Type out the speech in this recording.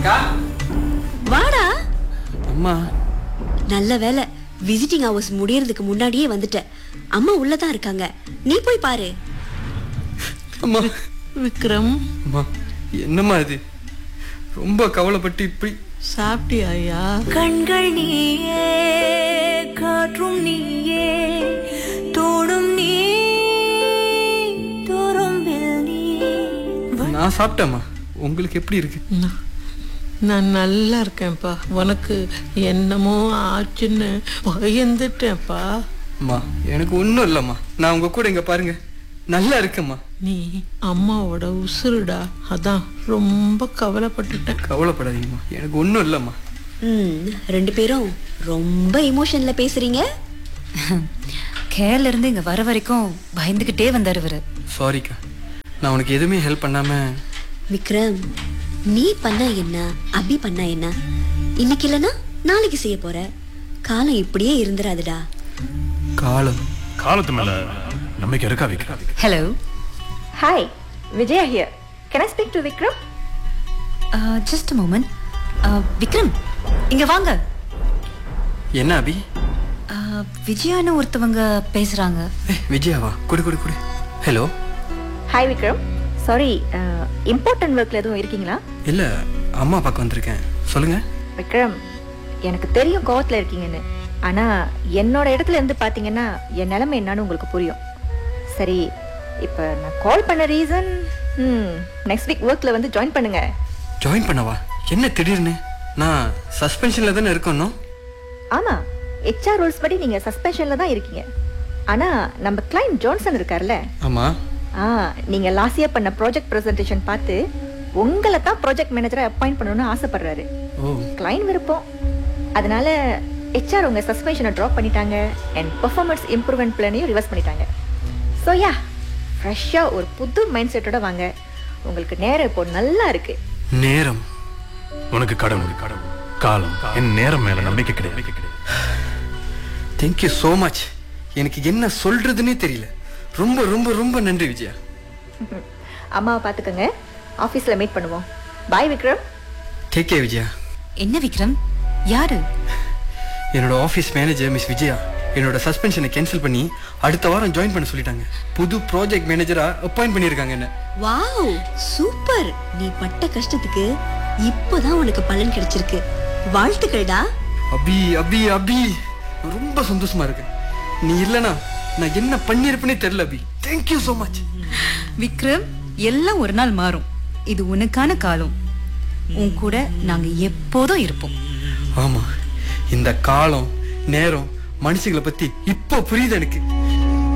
அக்கா வாடா அம்மா நல்ல வேலை விசிட்டிங் ஹவர்ஸ் முடியறதுக்கு முன்னாடியே வந்துட்ட அம்மா உள்ளதான் இருக்காங்க நீ போய் பாரு அம்மா விக்ரம் அம்மா என்னம்மா இது ரொம்ப கவலைப்பட்டு இப்படி சாப்பிட்டியாயா கண்கள் நீயே காற்றும் நீயே தோடும் நீ துரும்பில் நீ நான் சாப்பிட்டேம்மா உங்களுக்கு எப்படி இருக்கு நான்- நான் நல்லா இருக்கேன்ப்பா உனக்கு என்னமோ ஆச்சுன்னு பயந்துட்டேன்ப்பா அம்மா எனக்கு ஒன்றும் இல்லைம்மா நான் உங்க கூட இங்க பாருங்க நல்லா இருக்கேம்மா நீ அம்மாவோட உசுருடா அதான் ரொம்ப கவலைப்பட்டுட்டேன் கவலைப்படாதீங்கம்மா எனக்கு ஒன்றும் இல்லைம்மா ம் ரெண்டு பேரும் ரொம்ப எமோஷன்ல பேசுறீங்க கேரள இருந்து இங்க வர வரைக்கும் பயந்துகிட்டே வந்தாரு இவரு சாரிக்கா நான் உனக்கு எதுவுமே ஹெல்ப் பண்ணாம விக்ரம் நீ பண்ணா என்ன அபி பண்ணா என்ன இன்னைக்கு இல்லனா நாளைக்கு செய்ய போற காலம் இப்படியே இருந்துராதுடா காலம் காலத்து மேல நம்பிக்கை இருக்கா Vikram hello Hi, Vijaya here. Can I speak to Vikram? Just moment Vikram இங்க வாங்க என்ன அபி Uh, விஜயான்னு ஒருத்தவங்க பேசுறாங்க ஏய், விஜயாவா குடு குடு குடு hello hi Vikram sorry important ஒர்க்ல எதுவும் இருக்கீங்களா இல்ல அம்மா பார்க்க வந்திருக்கேன் சொல்லுங்க விக்ரம் எனக்கு தெரியும் கோவத்துல இருக்கீங்கன்னு ஆனா என்னோட இடத்துல இருந்து பாத்தீங்கன்னா என் நிலைமை என்னன்னு உங்களுக்கு புரியும் சரி இப்போ நான் கால் பண்ண ரீசன் ம் நெக்ஸ்ட் வீக் ஒர்க்ல வந்து ஜாயின் பண்ணுங்க ஜாயின் பண்ணவா என்ன திடீர்னு நான் சஸ்பென்ஷன்ல தானே இருக்கணும் ஆமா ஹெச்ஆர் ரூல்ஸ் படி நீங்க சஸ்பென்ஷன்ல தான் இருக்கீங்க ஆனா நம்ம கிளைண்ட் ஜான்சன் இருக்கார்ல ஆமா ஆ நீங்க லாஸ்ட் இயர் பண்ண ப்ராஜெக்ட் பிரசன்டேஷன் பார்த்து உங்களை தான் ப்ராஜெக்ட் மேனேஜரா அப்பாயிண்ட் பண்ணணும்னு ஆசைப்படுறாரு ஓ கிளைண்ட் விருப்பம் அதனால ஹெச்ஆர் உங்க சஸ்பென்ஷனை ட்ராப் பண்ணிட்டாங்க அண்ட் பெர்ஃபார்மன்ஸ் இம்ப்ரூவ்மெண்ட் பிளானையும் ரிவர்ஸ் பண்ணிட்டாங்க ஸோ யா ஃப்ரெஷ்ஷாக ஒரு புது மைண்ட் செட்டோட வாங்க உங்களுக்கு நேரம் இப்போ நல்லா இருக்கு நேரம் உனக்கு கடவுள் கடவுள் காலம் என் நேரம் மேல நம்பிக்கை கிடையாது தேங்க்யூ ஸோ மச் எனக்கு என்ன சொல்றதுன்னே தெரியல ரொம்ப ரொம்ப ரொம்ப நன்றி விஜயா அம்மாவை பார்த்துக்கோங்க ஆஃபீஸில் மீட் பண்ணுவோம் bye Vikram take care Vijaya என்ன விக்ரம் யாரு என்னோட ஆஃபீஸ் மேனேஜர் மிஸ் விஜயா என்னோட சஸ்பென்ஷனை கேன்சல் பண்ணி அடுத்த வாரம் ஜாயின் பண்ண சொல்லிட்டாங்க புது ப்ராஜெக்ட் மேனேஜரா அப்பாயிண்ட் பண்ணியிருக்காங்க என்ன வாவ் சூப்பர் நீ பட்ட கஷ்டத்துக்கு இப்போதான் உனக்கு பலன் கிடைச்சிருக்கு வாழ்த்துக்கள்டா அபி அபி அபி நான் ரொம்ப சந்தோஷமா இருக்கேன் நீ இல்லனா நான் என்ன பண்ணியிருப்பேனே தெரியல Abhi thank you so much Vikram எல்லாம் ஒரு நாள் மாறும் இது உனக்கான காலம் உன் கூட நாங்க எப்போதும் இருப்போம் ஆமா இந்த காலம் நேரம் மனுஷங்களை பத்தி இப்போ புரியுது எனக்கு